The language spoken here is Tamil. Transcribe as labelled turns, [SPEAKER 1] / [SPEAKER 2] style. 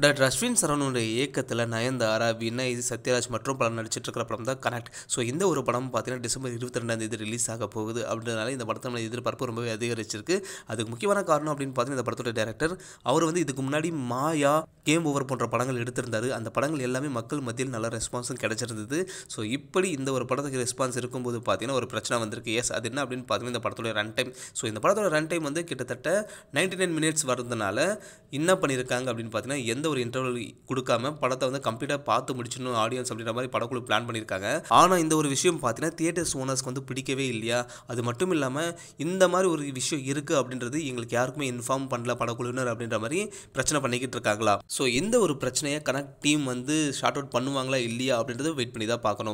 [SPEAKER 1] டாக்டர் அஸ்வின் சரவணுடைய இயக்கத்தில் நயன்தாரா வினய் சத்யராஜ் மற்றும் பலர் நடிச்சிட்டு இருக்கிற படம் தான் கனெக்ட் ஸோ இந்த ஒரு படம் பார்த்தீங்கன்னா டிசம்பர் இருபத்தி ரெண்டாம் தேதி ரிலீஸ் ஆக போகுது அப்படின்றதுனால இந்த படத்தை நம்ம எதிர்பார்ப்பு ரொம்பவே அதிகரிச்சிருக்கு அதுக்கு முக்கியமான காரணம் அப்படின்னு பார்த்தீங்கன்னா இந்த படத்தோட டேரக்டர் அவர் வந்து இதுக்கு முன்னாடி மாயா கேம் ஓவர் போன்ற படங்கள் எடுத்திருந்தாரு அந்த படங்கள் எல்லாமே மக்கள் மத்தியில் நல்ல ரெஸ்பான்ஸும் கிடைச்சிருந்தது ஸோ இப்படி இந்த ஒரு படத்துக்கு ரெஸ்பான்ஸ் இருக்கும்போது பார்த்தீங்கன்னா ஒரு பிரச்சனை வந்திருக்கு எஸ் அது என்ன அப்படின்னு பார்த்தீங்கன்னா இந்த படத்தோட ரன் டைம் ஸோ இந்த படத்தோட ரன் டைம் வந்து கிட்டத்தட்ட நைன்டி நைன் மினிட்ஸ் வரதுனால என்ன பண்ணியிருக்காங்க அப்படின்னு பார்த்தீங்கன்னா எந்த ஒரு இன்டர்வல் கொடுக்காம படத்தை வந்து கம்ப்ளீட்டாக பார்த்து முடிச்சிடணும் ஆடியன்ஸ் அப்படின்ற மாதிரி படக்குழு பிளான் பண்ணியிருக்காங்க ஆனால் இந்த ஒரு விஷயம் பார்த்தீங்கன்னா தியேட்டர்ஸ் ஓனர்ஸ்க்கு வந்து பிடிக்கவே இல்லையா அது மட்டும் இல்லாமல் இந்த மாதிரி ஒரு விஷயம் இருக்குது அப்படின்றது எங்களுக்கு யாருக்குமே இன்ஃபார்ம் பண்ணல படக்குழுவினர் அப்படின்ற மாதிரி பிரச்சனை பண்ணிக்கிட்டு இருக்காங்களா ஸோ இந்த ஒரு பிரச்சனையை கனெக்ட் டீம் வந்து ஷார்ட் அவுட் பண்ணுவாங்களா இல்லையா அப்படின்றத வெயிட் பண்ணி தான் பார்க்கணும்